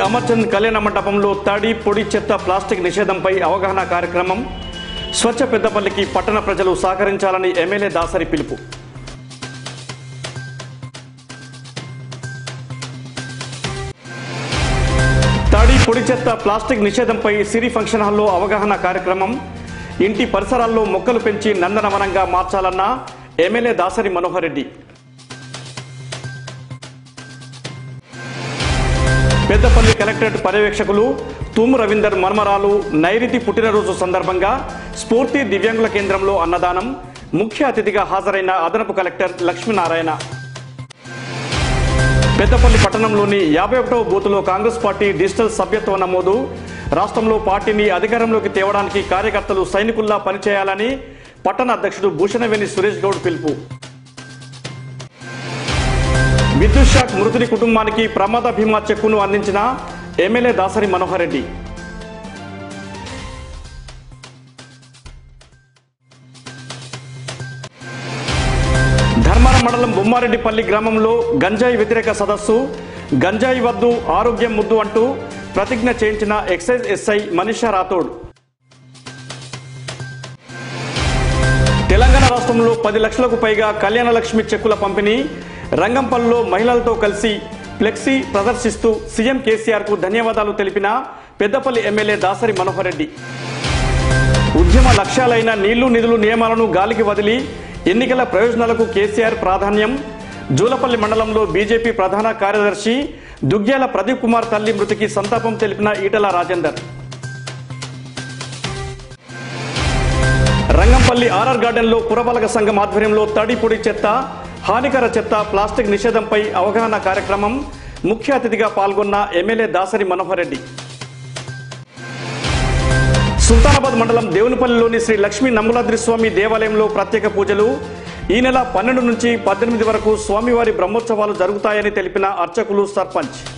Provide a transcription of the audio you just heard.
అమర్చంద్ కళ్యాణ మండపంలో తడి పొడి చెత్త ప్లాస్టిక్ నిషేధంపై అవగాహన కార్యక్రమం స్వచ్ఛ పెద్దపల్లికి పట్టణ ప్రజలు సహకరించాలని ఎమ్మెల్యే దాసరి పిలుపు తడి పొడి చెత్త ప్లాస్టిక్ నిషేధంపై సిరి ఫంక్షన్ హాల్లో అవగాహన కార్యక్రమం ఇంటి పరిసరాల్లో మొక్కలు పెంచి నందనవనంగా మార్చాలన్న ఎమ్మెల్యే దాసరి మనోహర్ రెడ్డి పెద్దపల్లి కలెక్టరేట్ పర్యవేక్షకులు తూము రవీందర్ మన్మరాలు నైరుతి పుట్టినరోజు సందర్భంగా స్ఫూర్తి దివ్యాంగుల కేంద్రంలో అన్నదానం ముఖ్య అతిథిగా హాజరైన అదనపు కలెక్టర్ లక్ష్మీనారాయణ పెద్దపల్లి పట్టణంలోని యాభై ఒకటవ బూత్లో కాంగ్రెస్ పార్టీ డిజిటల్ సభ్యత్వ నమోదు రాష్ట్రంలో పార్టీని అధికారంలోకి తేవడానికి కార్యకర్తలు సైనికుల్లా పనిచేయాలని పట్టణ అధ్యక్షుడు భూషణవేణి సురేష్ గౌడ్ పిలుపు విద్యుత్ షాక్ మృతుడి కుటుంబానికి ప్రమాద భీమా చెక్కును అందించిన ఎమ్మెల్యే దాసరి మనోహర్ రెడ్డి ధర్మారం మండలం బొమ్మారెడ్డిపల్లి గ్రామంలో గంజాయి వ్యతిరేక సదస్సు గంజాయి వద్దు ఆరోగ్యం ముద్దు అంటూ ప్రతిజ్ఞ చేయించిన ఎక్సైజ్ ఎస్ఐ మనీషా రాథోడ్ తెలంగాణ రాష్ట్రంలో పది లక్షలకు పైగా కళ్యాణ లక్ష్మి చెక్కుల పంపిణీ రంగంపల్లిలో మహిళలతో కలిసి ఫ్లెక్సీ ప్రదర్శిస్తూ సీఎం కేసీఆర్ కు ధన్యవాదాలు తెలిపిన పెద్దపల్లి ఎమ్మెల్యే దాసరి మనోహర్ రెడ్డి ఉద్యమ లక్ష్యాలైన నీళ్లు నిధులు నియమాలను గాలికి వదిలి ఎన్నికల ప్రయోజనాలకు కేసీఆర్ ప్రాధాన్యం జూలపల్లి మండలంలో బీజేపీ ప్రధాన కార్యదర్శి దుగ్గ్యాల ప్రదీప్ కుమార్ తల్లి మృతికి సంతాపం తెలిపిన ఈటల రాజేందర్ రంగంపల్లి ఆర్ఆర్ గార్డెన్లో పురపాలక సంఘం ఆధ్వర్యంలో తడి పొడి చెత్త హానికర చెత్త ప్లాస్టిక్ నిషేధంపై అవగాహన కార్యక్రమం ముఖ్య అతిథిగా పాల్గొన్న ఎమ్మెల్యే దాసరి మనోహర్ రెడ్డి సుల్తానాబాద్ మండలం దేవునిపల్లిలోని శ్రీ లక్ష్మీ నమ్ములాద్రి స్వామి దేవాలయంలో ప్రత్యేక పూజలు ఈ నెల పన్నెండు నుంచి పద్దెనిమిది వరకు స్వామివారి బ్రహ్మోత్సవాలు జరుగుతాయని తెలిపిన అర్చకులు సర్పంచ్